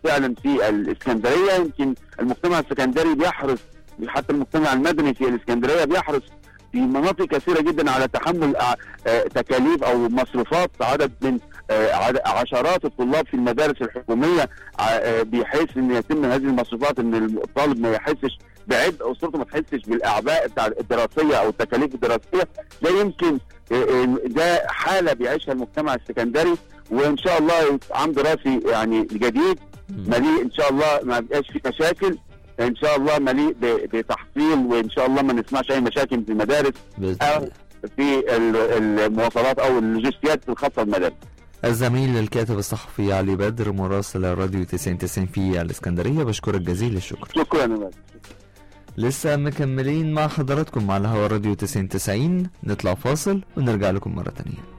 فعلا في الاسكندريه يمكن المجتمع السكندري بيحرص حتى المجتمع المدني في الاسكندريه بيحرص في مناطق كثيره جدا على تحمل تكاليف او مصروفات عدد من عشرات الطلاب في المدارس الحكوميه بحيث ان يتم هذه المصروفات ان الطالب ما يحسش بعبء اسرته ما تحسش بالاعباء بتاع الدراسيه او التكاليف الدراسيه ده يمكن ده حاله بيعيشها المجتمع السكندري وان شاء الله عام دراسي يعني جديد مليء ان شاء الله ما بيبقاش فيه مشاكل ان شاء الله مليء بتحصيل وان شاء الله ما نسمعش اي مشاكل في المدارس او في المواصلات او اللوجستيات الخاصه بالمدارس الزميل الكاتب الصحفي علي بدر مراسل الراديو 90 في الاسكندريه بشكرك جزيل الشكر شكرا يا لسه مكملين مع حضراتكم على هوا راديو 90 90 نطلع فاصل ونرجع لكم مره تانيه